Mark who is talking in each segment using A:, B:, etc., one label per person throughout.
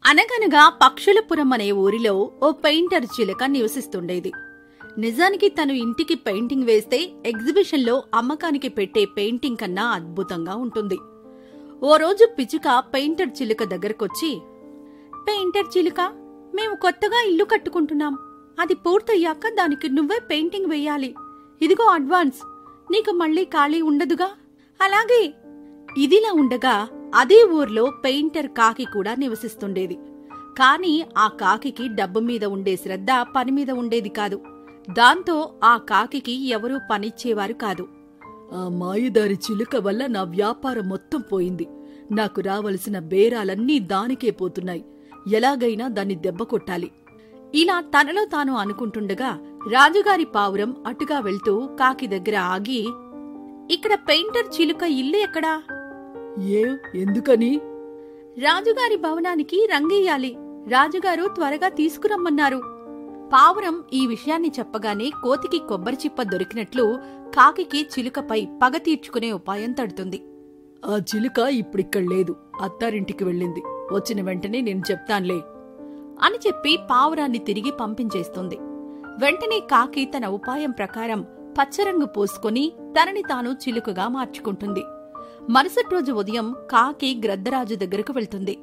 A: అనగనగా పక్షులపురం అనే ఊరిలో ఓ పెయింటర్ చిలుక నివసిస్తుండేది నిజానికి తను ఇంటికి పెయింటింగ్ వేస్తే ఎగ్జిబిషన్లో అమ్మకానికి పెట్టే పెయింటింగ్ కన్నా అద్భుతంగా ఉంటుంది ఓ రోజు పిచుక పెయింటర్ చిలుక దగ్గరకొచ్చి పెయింటర్ చిలుక మేము కొత్తగా ఇల్లు కట్టుకుంటున్నాం అది పూర్తయ్యాక దానికి నువ్వే పెయింటింగ్ వేయాలి ఇదిగో అడ్వాన్స్ నీకు మళ్ళీ ఖాళీ ఉండదుగా అలాగే ఇదిలా ఉండగా అదే ఊర్లో పెయింటర్ కాకి కూడా నివసిస్తుండేది కాని ఆ కాకికి డబ్బు మీద ఉండే శ్రద్ధ పని మీద ఉండేది కాదు దాంతో ఆ కాకికి ఎవరూ పనిచ్చేవారు కాదు
B: ఆ మాయదారి చిలుక వల్ల నా వ్యాపారం మొత్తం పోయింది నాకు రావలసిన బేరాలన్నీ దానికే పోతున్నాయి ఎలాగైనా దాన్ని దెబ్బ కొట్టాలి
A: ఇలా తనలో తాను అనుకుంటుండగా రాజుగారి పావురం అటుగా వెళ్తూ కాకి దగ్గర ఆగి ఇక్కడ పెయింటర్ చిలుక ఇల్లు ఎక్కడా
B: ఏ ఎందుకని
A: రాజుగారి భవనానికి రంగేయాలి రాజుగారు త్వరగా తీసుకురమ్మన్నారు పావురం ఈ విషయాన్ని చెప్పగానే కోతికి కొబ్బరి చిప్ప దొరికినట్లు కాకికి చిలుకపై పగ తీర్చుకునే ఉపాయం తడుతుంది
B: ఆ చిలుక ఇప్పుడిక్కడ లేదు అత్తారింటికి వెళ్ళింది వచ్చిన వెంటనే నేను చెప్తాన్లే
A: అని చెప్పి పావురాన్ని తిరిగి పంపించేస్తుంది వెంటనే కాకి తన ఉపాయం ప్రకారం పచ్చరంగు పూసుకొని తనని తాను చిలుకగా మార్చుకుంటుంది మరుసటి రోజు ఉదయం కాకి గ్రద్దరాజు దగ్గరకు వెళ్తుంది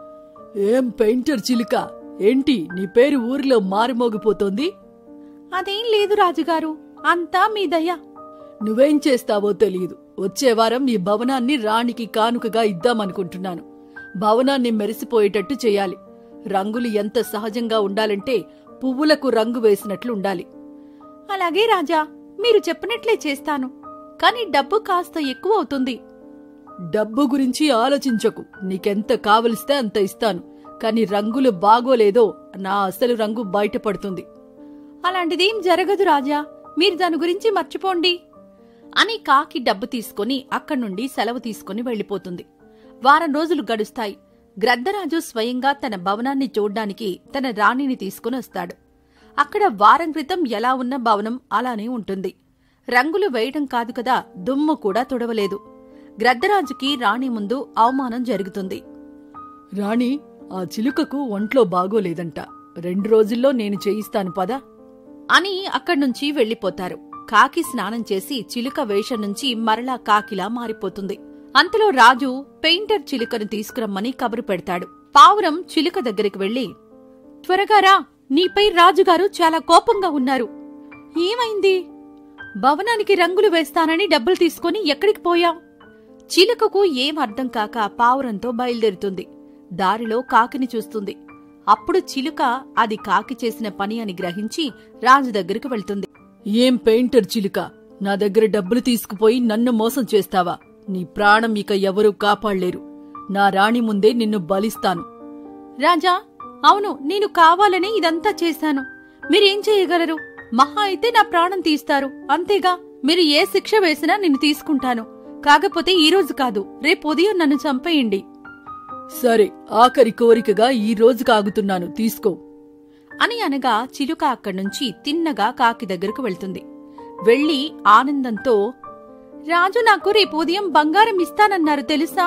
B: ఏం పెయింటర్ చిలుక ఏంటి నీ పేరు ఊరిలో మారుమోగిపోతోంది
A: అదేం లేదు రాజుగారు అంతా మీ దయ
B: నువ్వేం చేస్తావో తెలియదు వచ్చే వారం ఈ భవనాన్ని రాణికి కానుకగా ఇద్దామనుకుంటున్నాను భవనాన్ని మెరిసిపోయేటట్టు చేయాలి రంగులు ఎంత సహజంగా ఉండాలంటే పువ్వులకు రంగు వేసినట్లు ఉండాలి
A: అలాగే రాజా మీరు చెప్పినట్లే చేస్తాను కాని డబ్బు కాస్త ఎక్కువ అవుతుంది
B: డబ్బు గురించి ఆలోచించకు నీకెంత కావలిస్తే అంత ఇస్తాను కాని రంగులు బాగోలేదో నా అసలు రంగు బయటపడుతుంది
A: అలాంటిదేం జరగదు రాజా మీరు దాని గురించి మర్చిపోండి అని కాకి డబ్బు తీసుకుని అక్కడి నుండి సెలవు తీసుకుని వెళ్లిపోతుంది వారం రోజులు గడుస్తాయి గ్రద్దరాజు స్వయంగా తన భవనాన్ని చూడ్డానికి తన రాణిని తీసుకుని వస్తాడు అక్కడ వారం క్రితం ఎలా ఉన్న భవనం అలానే ఉంటుంది రంగులు వేయడం కాదు కదా దుమ్ము కూడా తుడవలేదు గ్రద్దరాజుకి రాణి ముందు అవమానం జరుగుతుంది
B: రాణి ఆ చిలుకకు ఒంట్లో బాగోలేదంట రెండు రోజుల్లో నేను చేయిస్తాను పదా
A: అని అక్కడ్నుంచి వెళ్లిపోతారు కాకి స్నానం చేసి చిలుక వేషం నుంచి మరలా కాకిలా మారిపోతుంది అంతలో రాజు పెయింటర్ చిలుకను తీసుకురమ్మని కబురు పెడతాడు పావురం చిలుక దగ్గరికి వెళ్లి త్వరగా రా నీపై రాజుగారు చాలా కోపంగా ఉన్నారు ఏమైంది భవనానికి రంగులు వేస్తానని డబ్బులు తీసుకుని ఎక్కడికి పోయావ్ చిలుకకు ఏం అర్థం కాక పావురంతో బయలుదేరుతుంది దారిలో కాకిని చూస్తుంది అప్పుడు చిలుక అది కాకి చేసిన పని అని గ్రహించి రాజు దగ్గరికి వెళ్తుంది
B: ఏం పెయింటర్ చిలుక నా దగ్గర డబ్బులు తీసుకుపోయి నన్ను మోసం చేస్తావా నీ ప్రాణం ఇక ఎవరూ కాపాడలేరు నా రాణి ముందే నిన్ను బలిస్తాను
A: రాజా అవును నేను కావాలని ఇదంతా చేశాను మీరేం చేయగలరు మహా అయితే నా ప్రాణం తీస్తారు అంతేగా మీరు ఏ శిక్ష వేసినా నేను తీసుకుంటాను కాకపోతే ఈ రోజు కాదు రేపు ఉదయం నన్ను చంపేయండి
B: సరే ఆఖరి కోరికగా ఈ రోజు కాగుతున్నాను తీసుకో
A: అని అనగా చిలుక అక్కడ్నుంచి తిన్నగా కాకి దగ్గరకు వెళ్తుంది వెళ్లి ఆనందంతో రాజు నాకు రేపు ఉదయం బంగారం ఇస్తానన్నారు తెలుసా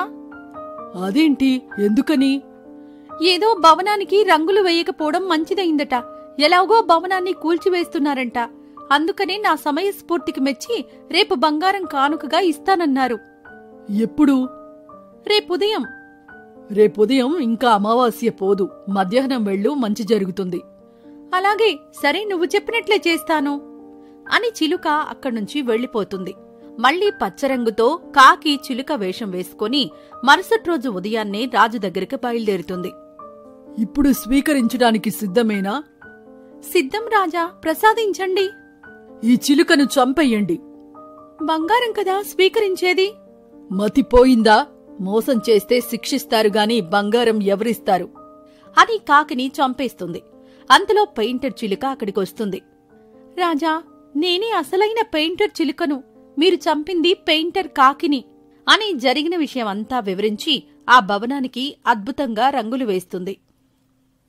B: అదేంటి ఎందుకని
A: ఏదో భవనానికి రంగులు వేయకపోవడం మంచిదయిందట ఎలాగో భవనాన్ని కూల్చివేస్తున్నారంట అందుకనే నా సమయస్ఫూర్తికి మెచ్చి రేపు బంగారం కానుకగా ఇస్తానన్నారు
B: ఎప్పుడు
A: రేపుదయం
B: రేపుదయం ఇంకా అమావాస్య పోదు మధ్యాహ్నం వెళ్ళు మంచి జరుగుతుంది
A: అలాగే సరే నువ్వు చెప్పినట్లే చేస్తాను అని చిలుక అక్కడ్నుంచి వెళ్లిపోతుంది మళ్లీ పచ్చరంగుతో కాకి చిలుక వేషం వేసుకొని మరుసటి రోజు ఉదయాన్నే రాజు దగ్గరికి బయలుదేరుతుంది
B: ఇప్పుడు స్వీకరించడానికి సిద్ధమేనా
A: సిద్ధం రాజా ప్రసాదించండి
B: ఈ చిలుకను చంపెయ్యండి
A: బంగారం కదా స్వీకరించేది
B: మతిపోయిందా మోసం చేస్తే శిక్షిస్తారు గాని బంగారం ఎవరిస్తారు
A: అని కాకిని చంపేస్తుంది అంతలో పెయింటర్ చిలుక అక్కడికొస్తుంది రాజా నేనే అసలైన పెయింటర్ చిలుకను మీరు చంపింది పెయింటర్ కాకిని అని జరిగిన విషయం అంతా వివరించి ఆ భవనానికి అద్భుతంగా రంగులు వేస్తుంది